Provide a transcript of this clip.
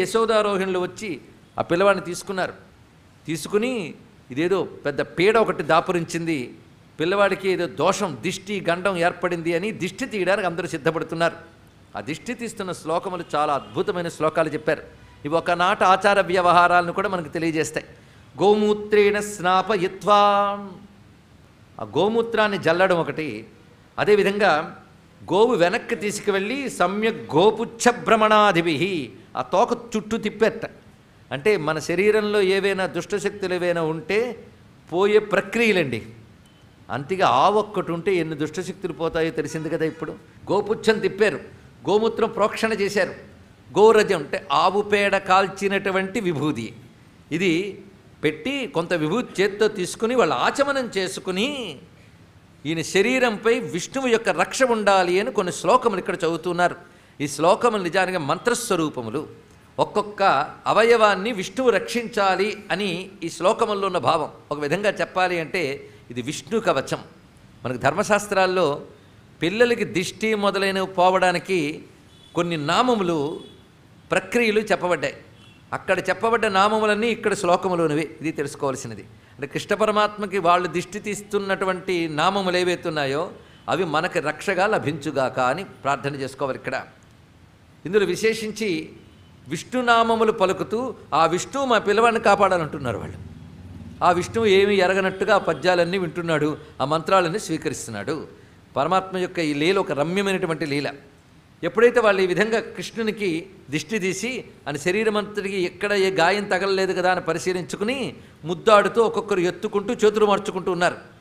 యశోదారోహిణులు వచ్చి ఆ పిల్లవాడిని తీసుకున్నారు తీసుకుని ఇదేదో పెద్ద పీడ ఒకటి దాపురించింది పిల్లవాడికి ఏదో దోషం దిష్టి గండం ఏర్పడింది అని దిష్టి తీయడానికి అందరూ సిద్ధపడుతున్నారు ఆ దిష్టి తీస్తున్న శ్లోకములు చాలా అద్భుతమైన శ్లోకాలు చెప్పారు ఇవి ఒకనాటి ఆచార వ్యవహారాలను కూడా మనకు తెలియజేస్తాయి గోమూత్రేణ స్నాపయిత్వా ఆ గోమూత్రాన్ని జల్లడం ఒకటి అదేవిధంగా గోవు వెనక్కి తీసుకువెళ్ళి సమ్యక్ గోపుచ్చ భ్రమణాదిభి ఆ తోక చుట్టూ తిప్పేట అంటే మన శరీరంలో ఏవైనా దుష్టశక్తులు ఏవైనా ఉంటే పోయే ప్రక్రియలండి అంతిగా ఆ ఒక్కటి ఉంటే ఎన్ని దుష్టశక్తులు పోతాయో తెలిసింది కదా ఇప్పుడు గోపుచ్చం తిప్పారు గోమూత్రం ప్రోక్షణ చేశారు గోరజం అంటే ఆవు పేడ కాల్చినటువంటి విభూది ఇది పెట్టి కొంత విభూతి చేత్తో తీసుకుని వాళ్ళు ఆచమనం చేసుకుని ఈయన శరీరంపై విష్ణువు యొక్క రక్ష ఉండాలి అని కొన్ని శ్లోకములు ఇక్కడ చదువుతున్నారు ఈ శ్లోకములు నిజానికి మంత్రస్వరూపములు ఒక్కొక్క అవయవాన్ని విష్ణువు రక్షించాలి అని ఈ శ్లోకముల్లో ఉన్న భావం ఒక విధంగా చెప్పాలి అంటే ఇది విష్ణు కవచం మనకు ధర్మశాస్త్రాల్లో పిల్లలకి దిష్టి మొదలైనవి పోవడానికి కొన్ని నామములు ప్రక్రియలు చెప్పబడ్డాయి అక్కడ చెప్పబడ్డ నామములన్నీ ఇక్కడ శ్లోకములోనివి ఇది తెలుసుకోవాల్సినది అంటే కృష్ణ పరమాత్మకి వాళ్ళు దిష్టి తీస్తున్నటువంటి నామములు ఏవైతున్నాయో అవి మనకి రక్షగా లభించుగాక అని ప్రార్థన చేసుకోవాలి ఇక్కడ ఇందులో విశేషించి విష్ణునామములు పలుకుతూ ఆ విష్ణువు మా పిల్లవాడిని కాపాడాలంటున్నారు వాళ్ళు ఆ విష్ణువు ఏమీ ఎరగనట్టుగా ఆ పద్యాలన్నీ వింటున్నాడు ఆ మంత్రాలన్నీ స్వీకరిస్తున్నాడు పరమాత్మ యొక్క ఈ లీల ఒక రమ్యమైనటువంటి లీల ఎప్పుడైతే వాళ్ళు ఈ విధంగా కృష్ణునికి దిష్టి తీసి అని శరీరం అంతటికి ఎక్కడ ఏ గాయం తగలలేదు కదా అని పరిశీలించుకుని ముద్దాడుతూ ఒక్కొక్కరు ఎత్తుకుంటూ చేతులు మార్చుకుంటూ ఉన్నారు